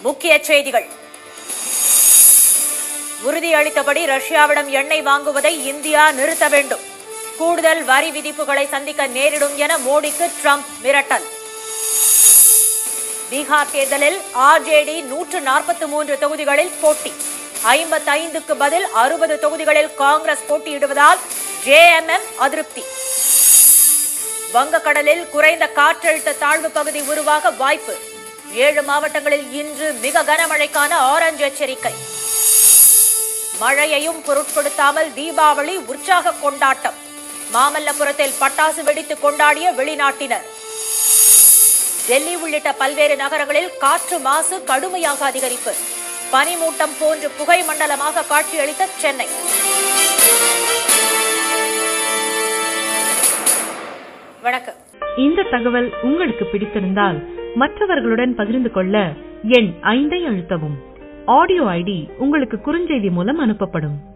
முக்கிய செய்திகள் உறுதியளித்தபடி ரஷ்யாவிடம் எண்ணெய் வாங்குவதை இந்தியா நிறுத்த வேண்டும் கூடுதல் வரி விதிப்புகளை சந்திக்க நேரிடும் என மோடிக்கு ட்ரம்ப் மிரட்டல் பீகார் தேர்தலில் ஆர்ஜேடி நூற்று நாற்பத்தி மூன்று தொகுதிகளில் போட்டி ஐம்பத்தைந்துக்கு பதில் அறுபது தொகுதிகளில் காங்கிரஸ் போட்டியிடுவதால் ஜேஎம்எம் அதிருப்தி வங்கக்கடலில் குறைந்த காற்றழுத்த தாழ்வு பகுதி உருவாக வாய்ப்பு ஏழு மாவட்டங்களில் இன்று மிக கனமழைக்கான ஆரஞ்சு எச்சரிக்கை மழையையும் பொருட்படுத்தாமல் தீபாவளி உற்சாக கொண்டாட்டம் மாமல்லபுரத்தில் பட்டாசு வெடித்து கொண்டாடிய வெளிநாட்டினர் டெல்லி உள்ளிட்ட பல்வேறு நகரங்களில் காற்று மாசு கடுமையாக அதிகரிப்பு பனிமூட்டம் போன்று புகை மண்டலமாக காட்சியளித்த சென்னை வணக்கம் இந்த தகவல் உங்களுக்கு பிடித்திருந்தால் மற்றவர்களுடன் பகிர்ந்து கொள்ள எண் ஐந்தை அழுத்தவும் ஆடியோ ஐடி உங்களுக்கு குறுஞ்செய்தி மூலம் அனுப்பப்படும்